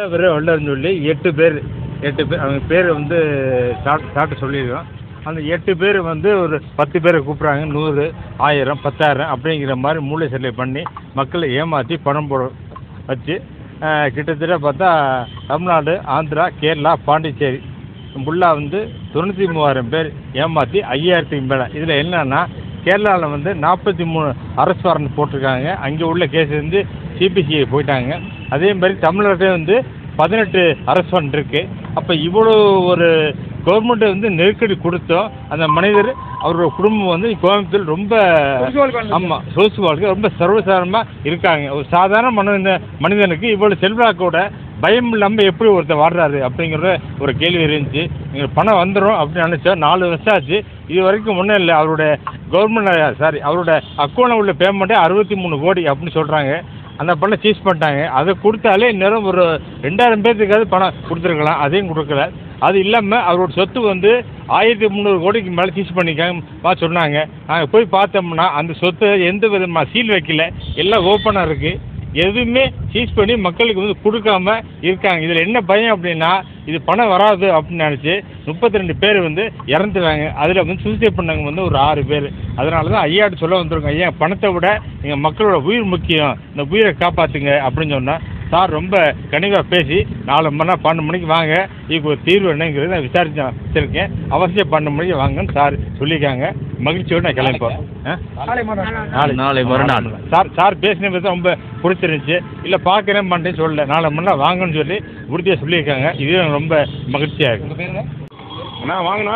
வெறும் வெள்ளர்னு சொல்லி எட்டு பேர் எட்டு பேர் அவங்க பேர் வந்து சாப்பிட்டு சாப்பிட்டு சொல்லியிருக்கோம் அந்த எட்டு பேர் வந்து ஒரு பத்து பேரை கூப்பிட்றாங்க நூறு ஆயிரம் பத்தாயிரம் அப்படிங்கிற மாதிரி மூளை செல்லை பண்ணி மக்களை ஏமாற்றி பணம் போட வச்சு அஹ், கிட்டத்தட்ட பார்த்தா தமிழ்நாடு ஆந்திரா கேரளா பாண்டிச்சேரி ஃபுல்லாக வந்து தொண்ணூற்றி மூவாயிரம் பேர் ஏமாற்றி ஐயாயிரத்துக்கு மேலே இதில் என்னன்னா கேரளாவில் வந்து நாற்பத்தி மூணு அரசு வாரண்ட் போட்டிருக்காங்க அங்கே உள்ள கேஸ் வந்து சிபிசிஐ போயிட்டாங்க அதே மாதிரி தமிழகத்தில் வந்து பதினெட்டு அரசு வாரண்ட் இருக்குது அப்போ இவ்வளோ ஒரு கவர்மெண்ட் வந்து நெருக்கடி கொடுத்தோம் அந்த மனிதர் அவரோட குடும்பம் வந்து கோயம்புத்தூர் ரொம்ப ஆமாம் சொகுசு வாழ்க்கை ரொம்ப சர்வசாதாரணமாக இருக்காங்க ஒரு சாதாரண மனித மனிதனுக்கு இவ்வளோ செல்வாக்கோட பயம் இல்லாமல் எப்படி ஒருத்தர் வாடுறாரு அப்படிங்கிற ஒரு கேள்வி இருந்துச்சு எங்களுக்கு பணம் வந்துடும் அப்படின்னு நினச்சோம் நாலு வருஷம் ஆச்சு இது வரைக்கும் ஒன்றும் இல்லை அவரோட கவர்மெண்ட் சாரி அவரோட அக்கௌண்ட்டில் உள்ள பேமெண்ட்டே அறுபத்தி மூணு கோடி அப்படின்னு சொல்கிறாங்க அந்த பணம் சீஸ் பண்ணிட்டாங்க அதை கொடுத்தாலே இன்னும் ஒரு ரெண்டாயிரம் பேர்த்துக்காவது பணம் கொடுத்துருக்கலாம் அதையும் கொடுக்கல அது இல்லாமல் அவரோட சொத்து வந்து ஆயிரத்தி முந்நூறு கோடிக்கு மேலே சீஸ் பண்ணிக்காங்க சொன்னாங்க நாங்கள் போய் பார்த்தோம்னா அந்த சொத்தை எந்த விதமாக சீல் வைக்கல எல்லாம் ஓப்பனாக இருக்குது எதுவுமே சீஸ் பண்ணி மக்களுக்கு வந்து கொடுக்காம இருக்காங்க இதில் என்ன பயம் அப்படின்னா இது பணம் வராது அப்படின்னு நினச்சி முப்பத்தி ரெண்டு பேர் வந்து இறந்துட்டாங்க அதில் வந்து சூசைட் பண்ணவங்க வந்து ஒரு ஆறு பேர் அதனால தான் ஐயாட்டு சொல்ல வந்துருங்க ஐயா பணத்தை விட எங்கள் மக்களோட உயிர் முக்கியம் இந்த உயிரை காப்பாற்றுங்க அப்படின்னு சொன்னால் சார் ரொம்ப கனிவாக பேசி நாலு மணி நேரம் பன்னெண்டு மணிக்கு வாங்க இதுக்கு ஒரு தீர்வு என்னங்கிறத நான் விசாரிச்சு வச்சுருக்கேன் அவசியம் பன்னெண்டு மணிக்கு வாங்கன்னு சார் சொல்லியிருக்காங்க மகிழ்ச்சியோடு நான் கிளம்பிப்போம் ஆ நாளை நாளை மறுநாள். சார் சார் பேசின விதம் ரொம்ப பிடிச்சிருந்துச்சு இல்லை பார்க்குறேன் பண்ணுறேன்னு சொல்லல நாளை மணி வாங்கன்னு சொல்லி உறுதியாக சொல்லியிருக்காங்க இது எனக்கு ரொம்ப மகிழ்ச்சியாக இருக்கு அண்ணா வாங்கண்ணா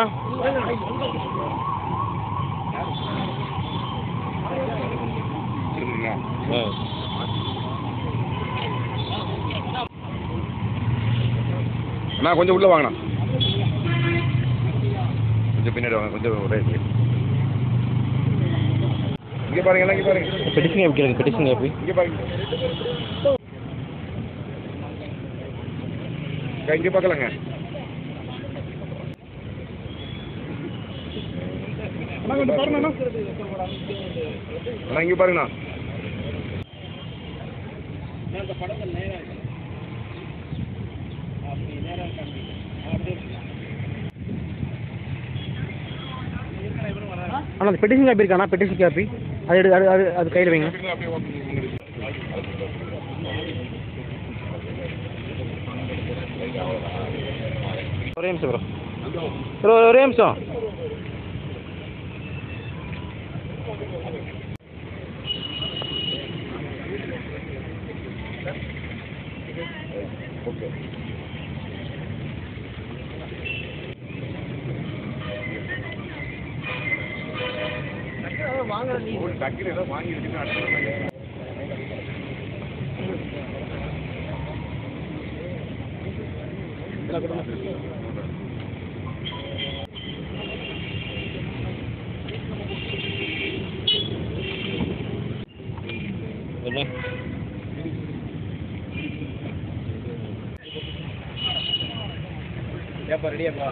இருக்குங்களா அண்ணா கொஞ்சம் உள்ள வாங்கண்ணா கொஞ்சம் பின்னாடி வாங்க கொஞ்சம் ஒரே இங்கே பாருங்க எல்லாம் இங்கே பாருங்க பெட்டிஷன் எப்படி கேளுங்க பெட்டிஷன் எப்படி இங்கே பாருங்க அக்கா, இங்கே பார்க்கலாங்க அண்ணா இங்கே பாருங்கண்ணா ஆனால் அந்த பெட்டிஷன் காப்பி இருக்காண்ணா பெட்டிஷன் காப்பி அது எடு அது அது அது கையில் வைங்க ஒரே நிமிஷம் ப்ரோ ப்ரோ ஒரே நிமிஷம் டக்குனு ஏதோ வாங்கி வச்சுட்டு அடுத்து ஏப்பா ரெடியாப்பா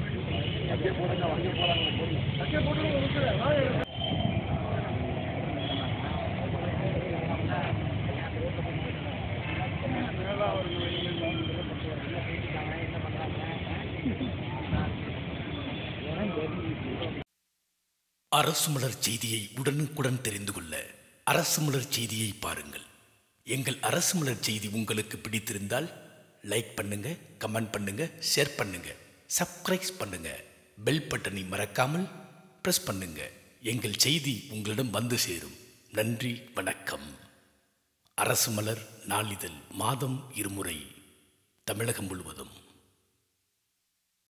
அரசு மலர் செய்தியை உடனுக்குடன் தெரிந்து கொள்ள அரசு மலர் செய்தியை பாருங்கள் எங்கள் அரசு மலர் செய்தி உங்களுக்கு பிடித்திருந்தால் லைக் பண்ணுங்க கமெண்ட் பண்ணுங்க ஷேர் பண்ணுங்க சப்ஸ்கிரைப் பண்ணுங்க பெல் பட்டனை மறக்காமல் பிரஸ் பண்ணுங்க எங்கள் செய்தி உங்களிடம் வந்து சேரும் நன்றி வணக்கம் அரசு மலர் நாளிதழ் மாதம் இருமுறை தமிழகம் முழுவதும்